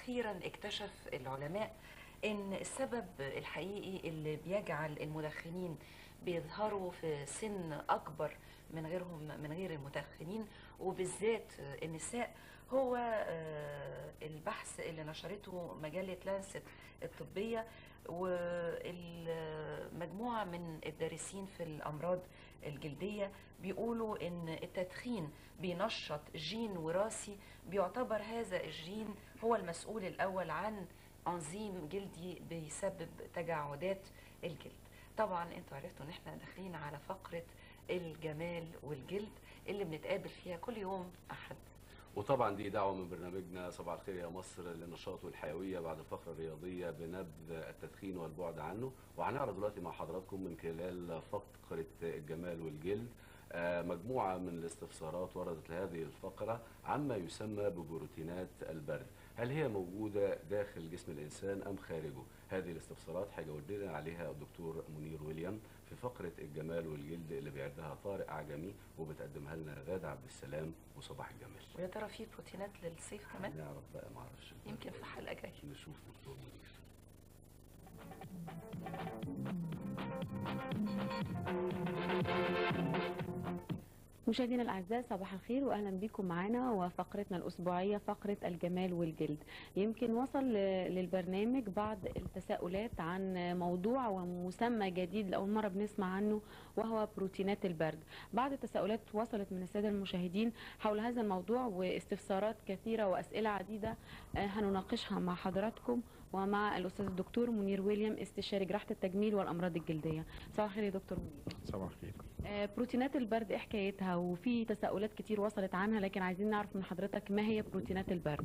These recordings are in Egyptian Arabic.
أخيرا اكتشف العلماء أن السبب الحقيقي اللي بيجعل المدخنين بيظهروا في سن أكبر من غيرهم من غير المدخنين وبالذات النساء هو آه، البحث اللي نشرته مجلة لانست الطبية والمجموعة من الدارسين في الأمراض الجلدية بيقولوا إن التدخين بينشط جين وراثي بيعتبر هذا الجين هو المسؤول الأول عن أنظيم جلدي بيسبب تجعدات الجلد طبعا انتوا عرفتوا ان احنا داخلين على فقرة الجمال والجلد اللي بنتقابل فيها كل يوم أحد وطبعا دي دعوه من برنامجنا صباح الخير يا مصر للنشاط والحيويه بعد الفقره الرياضيه بنبذ التدخين والبعد عنه وهنعرض دلوقتي مع حضراتكم من خلال فقره الجمال والجلد آه، مجموعه من الاستفسارات وردت لهذه الفقره عما يسمى ببروتينات البرد هل هي موجوده داخل جسم الانسان ام خارجه هذه الاستفسارات هيجاوب لنا عليها الدكتور منير ويليام في فقره الجمال والجلد اللي بيعدها طارق عجمي وبتقدمها لنا غاده عبد السلام وصباح الجمال ويا ترى في بروتينات للصيف كمان نعرف بقى معرفش يمكن في حلقة جاية نشوف دكتور منير مشاهدينا الاعزاء صباح الخير واهلا بكم معنا وفقرتنا الاسبوعيه فقره الجمال والجلد يمكن وصل ل- للبرنامج بعض التساؤلات عن موضوع ومسمى جديد لاول مره بنسمع عنه وهو بروتينات البرد بعض التساؤلات وصلت من الساده المشاهدين حول هذا الموضوع واستفسارات كثيره واسئله عديده آه، هنناقشها مع حضراتكم ومع الاستاذ الدكتور منير ويليام استشاري جراحه التجميل والامراض الجلديه صباح الخير يا دكتور منير صباح الخير آه، بروتينات البرد ايه حكايتها وفي تساؤلات كتير وصلت عنها لكن عايزين نعرف من حضرتك ما هي بروتينات البرد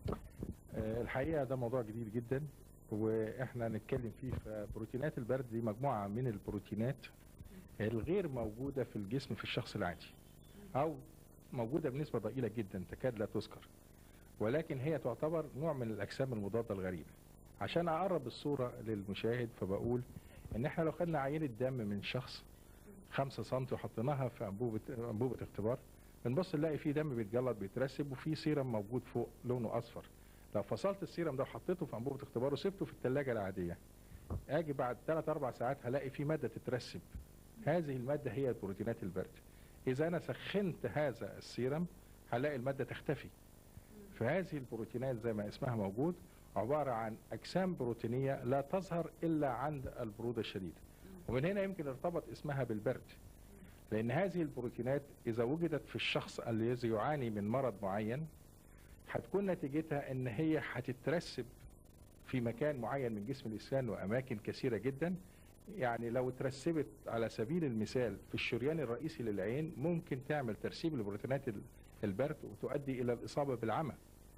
آه، الحقيقه ده موضوع جديد جدا واحنا هنتكلم فيه فبروتينات البرد دي مجموعه من البروتينات الغير موجوده في الجسم في الشخص العادي او موجوده بنسبه ضئيله جدا تكاد لا تذكر ولكن هي تعتبر نوع من الاجسام المضاده الغريبه عشان اقرب الصوره للمشاهد فبقول ان احنا لو خدنا عينه دم من شخص 5 سم وحطيناها في انبوبه انبوبه اختبار بنبص نلاقي فيه دم بيتجلط بيترسب وفيه سيرم موجود فوق لونه اصفر لو فصلت السيرم ده وحطيته في انبوبه اختبار وسبته في الثلاجه العاديه اجي بعد 3 4 ساعات هلاقي فيه ماده تترسب هذه الماده هي بروتينات البرد اذا انا سخنت هذا السيرم هلاقي الماده تختفي فهذه البروتينات زي ما اسمها موجود عباره عن اجسام بروتينيه لا تظهر الا عند البروده الشديده ومن هنا يمكن ارتبط اسمها بالبرد لان هذه البروتينات اذا وجدت في الشخص الذي يعاني من مرض معين هتكون نتيجتها ان هي هتترسب في مكان معين من جسم الانسان واماكن كثيره جدا يعني لو اترسبت على سبيل المثال في الشريان الرئيسي للعين ممكن تعمل ترسيب لبروتينات ال- البرد وتؤدي الى الاصابه بالعمى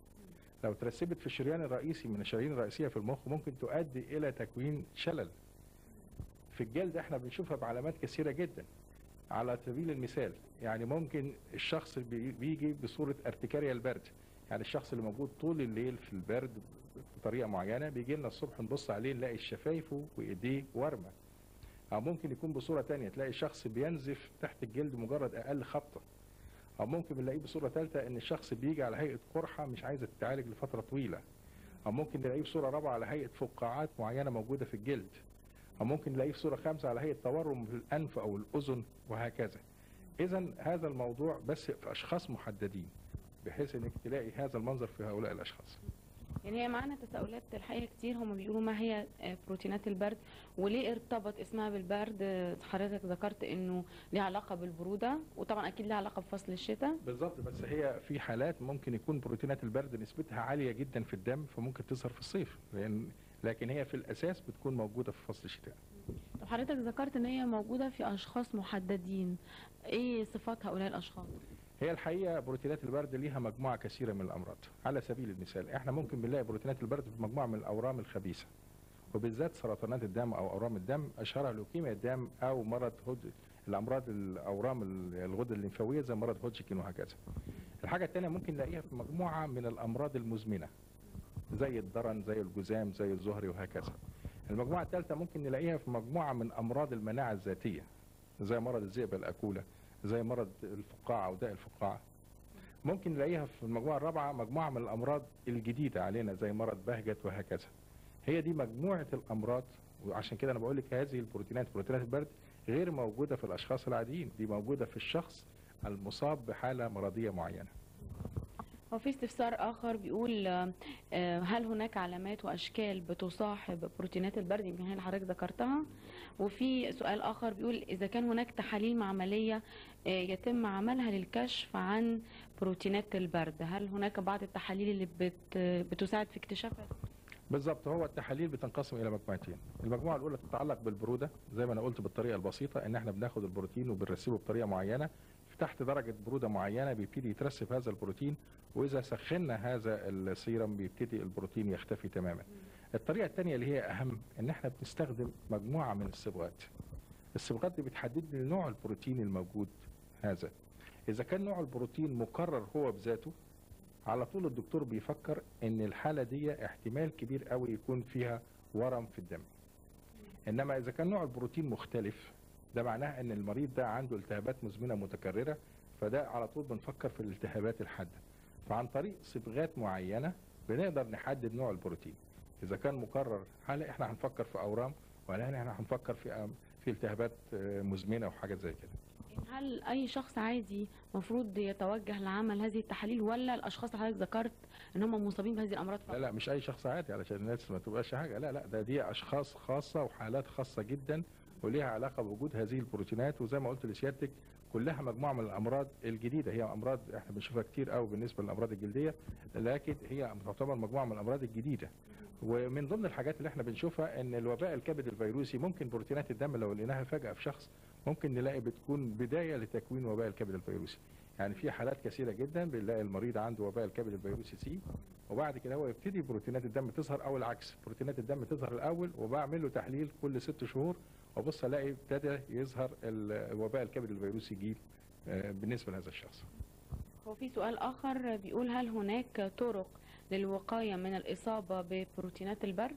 لو ترسبت في الشريان الرئيسي من الشرايين الرئيسيه في المخ ممكن تؤدي الى تكوين شلل في الجلد احنا بنشوفها بعلامات كثيره جدا على سبيل المثال يعني ممكن الشخص بي- بيجي بصوره ارتكاريا البرد يعني الشخص اللي موجود طول الليل في البرد بطريقه معينه بيجي لنا الصبح نبص عليه نلاقي شفايفه وايديه ورمه او ممكن يكون بصوره تانية تلاقي شخص بينزف تحت الجلد مجرد اقل خبطه او ممكن بنلاقيه بصوره ثالثه ان الشخص بيجي على هيئه قرحه مش عايزه تتعالج لفتره طويله او ممكن نلاقيه بصوره رابعه على هيئه فقاعات معينه موجوده في الجلد او ممكن نلاقيه في صوره خامسه على هيئه تورم في الانف او الاذن وهكذا اذا هذا الموضوع بس في اشخاص محددين بحيث انك تلاقي هذا المنظر في هؤلاء الاشخاص يعني هي معانا تساؤلات الحقيقه كتير هم بيقولوا ما هي آه، بروتينات البرد وليه ارتبط اسمها بالبرد آه، حضرتك ذكرت انه ليها علاقه بالبروده وطبعا اكيد ليها علاقه بفصل الشتاء بالظبط بس هي في حالات ممكن يكون بروتينات البرد نسبتها عاليه جدا في الدم فممكن تظهر في الصيف لان لكن هي في الاساس بتكون موجوده في فصل الشتاء طب حضرتك ذكرت ان هي موجوده في اشخاص محددين ايه صفات هؤلاء الاشخاص هي الحقيقه بروتينات البرد ليها مجموعه كثيره من الامراض على سبيل المثال احنا ممكن بنلاقي بروتينات البرد في مجموعه من الاورام الخبيثه وبالذات سرطانات الدم او اورام الدم اشهرها لوكيميا الدم او مرض هود الامراض الاورام الغده الليمفاويه زي مرض هودجكين وهكذا الحاجه الثانيه ممكن نلاقيها في مجموعه من الامراض المزمنه زي الضرن زي الجذام زي الزهري وهكذا المجموعه الثالثه ممكن نلاقيها في مجموعه من امراض المناعه الذاتيه زي مرض الذئبه الاكوله زي مرض الفقاعه وداء الفقاعه ممكن نلاقيها في المجموعه الرابعه مجموعه من الامراض الجديده علينا زي مرض بهجت وهكذا هي دي مجموعه الامراض وعشان كده انا بقول لك هذه البروتينات بروتينات البرد غير موجوده في الاشخاص العاديين دي موجوده في الشخص المصاب بحاله مرضيه معينه هو في استفسار آخر بيقول آه، آه، هل هناك علامات وأشكال بتصاحب بروتينات البرد يمكن هي اللي حضرتك ذكرتها وفي سؤال آخر بيقول إذا كان هناك تحاليل معملية آه، يتم عملها للكشف عن بروتينات البرد هل هناك بعض التحاليل اللي بت بتساعد في اكتشافها؟ بالظبط هو التحاليل بتنقسم الى مجموعتين المجموعه الاولى تتعلق بالبروده زي ما انا قلت بالطريقه البسيطه ان احنا بناخد البروتين وبنرسبه بطريقه معينه تحت درجه بروده معينه بيبتدي يترسب هذا البروتين واذا سخنا هذا السيرم بيبتدي البروتين يختفي تماما الطريقه الثانيه اللي هي اهم ان احنا بنستخدم مجموعه من الصبغات الصبغات دي بتحدد لي نوع البروتين الموجود هذا اذا كان نوع البروتين مكرر هو بذاته على طول الدكتور بيفكر ان الحاله دي احتمال كبير قوي يكون فيها ورم في الدم انما اذا كان نوع البروتين مختلف ده معناه ان المريض ده عنده التهابات مزمنه متكرره فده على طول بنفكر في الالتهابات الحاده فعن طريق صبغات معينه بنقدر نحدد نوع البروتين اذا كان مكرر هل احنا هنفكر في اورام ولا هل احنا هنفكر في في التهابات آه، مزمنه وحاجات زي كده هل أي شخص عادي مفروض يتوجه لعمل هذه التحاليل ولا الأشخاص اللي حضرتك ذكرت إن هم مصابين بهذه الأمراض لا فقط؟ لا مش اي شخص عادي علشان الناس ما تبقاش حاجه لا لا ده دي اشخاص خاصه وحالات خاصه جدا وليها علاقه بوجود هذه البروتينات وزي ما قلت لسيادتك كلها مجموعه من الامراض الجديده هي امراض احنا بنشوفها كتير قوي بالنسبه للامراض الجلديه لكن هي تعتبر مجموعه من الامراض الجديده ومن ضمن الحاجات اللي احنا بنشوفها ان الوباء الكبد الفيروسي ممكن بروتينات الدم لو لقيناها فجاه في شخص ممكن نلاقي بتكون بدايه لتكوين وباء الكبد الفيروسي يعني في حالات كثيره جدا بنلاقي المريض عنده وباء الكبد الفيروسي سي وبعد كده هو يبتدي بروتينات الدم تظهر او العكس بروتينات الدم تظهر الاول وبعمل له تحليل كل ست شهور وبص الاقي ابتدى يظهر ال- وباء الكبد الفيروسي جيل آه، بالنسبه لهذا الشخص هو في سؤال آخر بيقول هل هناك طرق للوقاية من الإصابة ببروتينات البرد؟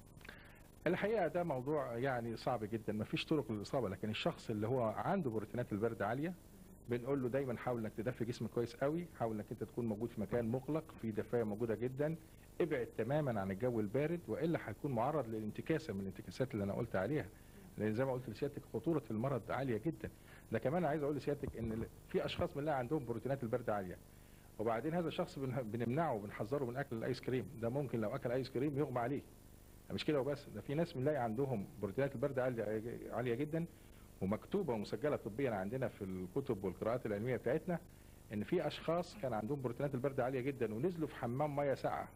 الحقيقه ده موضوع يعني صعب جدا ما فيش طرق للاصابه لكن الشخص اللي هو عنده بروتينات البرد عاليه بنقول له دايما حاول انك تدفي جسمك كويس قوي حاول انك انت تكون موجود في مكان مغلق في دفايه موجوده جدا ابعد تماما عن الجو البارد والا هيكون معرض للانتكاسه من الانتكاسات اللي انا قلت عليها لان زي ما قلت لسيادتك خطوره المرض عاليه جدا ده كمان عايز اقول لسيادتك ان في اشخاص بنلاقي عندهم بروتينات البرد عاليه وبعدين هذا الشخص بن- بنمنعه وبنحذره من اكل الايس كريم ده ممكن لو اكل ايس كريم يغمى عليه مش كده وبس ده في ناس بنلاقي عندهم بروتينات البرد عاليه عاليه جدا ومكتوبه ومسجله طبيا عندنا في الكتب والقراءات العلميه بتاعتنا ان في اشخاص كان عندهم بروتينات البرد عاليه جدا ونزلوا في حمام ميه ساقعه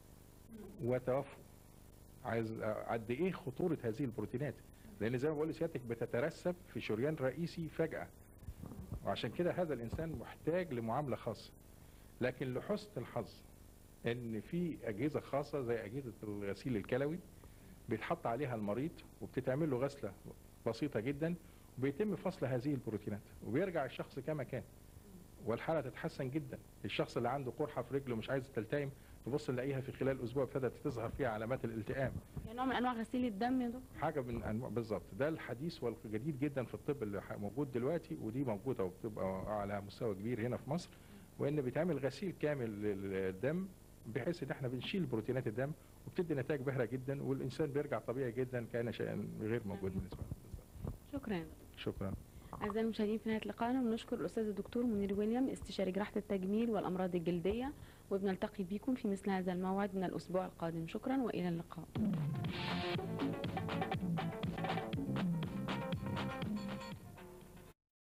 وتوفوا عايز قد ايه خطوره هذه البروتينات لان زي ما بقول لسيادتك بتترسب في شريان رئيسي فجاه وعشان كده هذا الانسان محتاج لمعامله خاصه لكن لحسن الحظ ان في اجهزه خاصه زي اجهزه الغسيل الكلوي بيتحط عليها المريض وبتتعمل له غسله بسيطه جدا وبيتم فصل هذه البروتينات وبيرجع الشخص كما كان والحاله تتحسن جدا الشخص اللي عنده قرحه في رجله مش عايز تلتئم تبص نلاقيها في خلال اسبوع ابتدت تظهر فيها علامات الالتئام يعني نوع من أنواع غسيل الدم يا دكتور؟ حاجه من انواع بالظبط ده الحديث والجديد جدا في الطب اللي ح- موجود دلوقتي ودي موجوده وبتبقى على مستوى كبير هنا في مصر وان بيتعمل غسيل كامل للدم بحيث ان احنا بنشيل بروتينات الدم وبتدي نتائج باهره جدا والانسان بيرجع طبيعي جدا كان شيئا غير موجود بالنسبه له بالظبط. شكرا يا دكتور. شكرا أعزائي المشاهدين في نهاية لقائنا بنشكر الأستاذ الدكتور منير ويليام استشاري جراحة التجميل والأمراض الجلدية وبنلتقي بكم في مثل هذا الموعد من الأسبوع القادم شكرا وإلى اللقاء